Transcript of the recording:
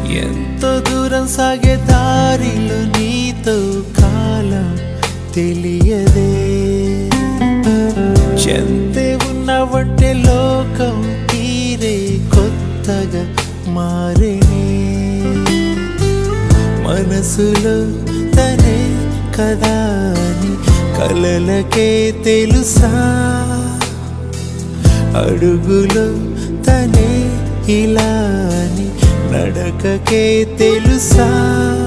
ఎంతో దూరం సాగే దారిలో నీతో కాలం తెలియదే చెంతే ఉన్నవంటే లోకం తీరే కొత్తగా మారేనే మనసులో తనే కదా అని కలలకే తెలుసా అడుగులో తనే ఇలా అని నడకకే తెలుసా